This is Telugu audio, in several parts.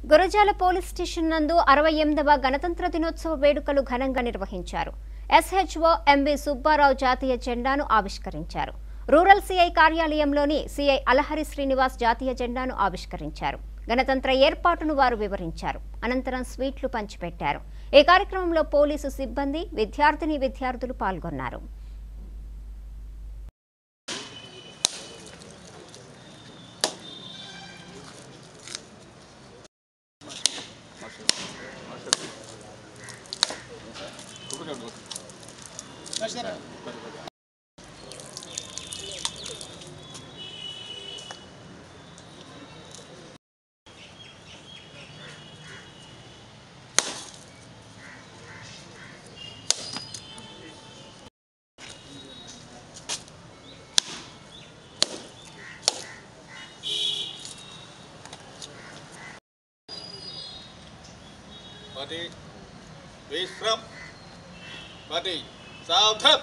గురజాల పోలీస్ స్టేషన్ నందు అరవై ఎనిమిదవ గణతంత్ర దినోత్సవ వేడుకలు ఘనంగా నిర్వహించారు ఎస్హెచ్ఓ ఎంబి సుబ్బారావు జాతీయ జెండాను ఆవిష్కరించారు రూరల్ సిఐ కార్యాలయంలోని సిఐ అలహరి శ్రీనివాస్ జాతీయ జెండాను ఆవిష్కరించారు గణతంత్ర ఏర్పాటును వారు వివరించారు అనంతరం స్వీట్లు పంచిపెట్టారు ఈ కార్యక్రమంలో పోలీసు సిబ్బంది విద్యార్థిని విద్యార్థులు పాల్గొన్నారు పది విశ్రం పది సావధాన్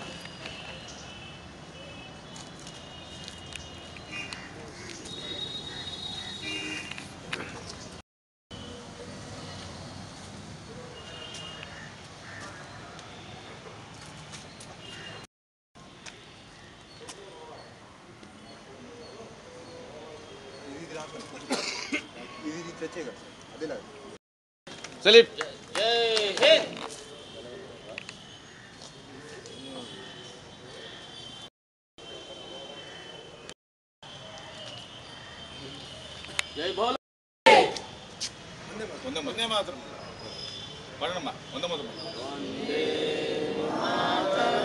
ఇది తెచ్చేగా అదేనా సలీప్ జై బోలో వందే వందే మాత్రం పడనమ్మా వంద మాత్రం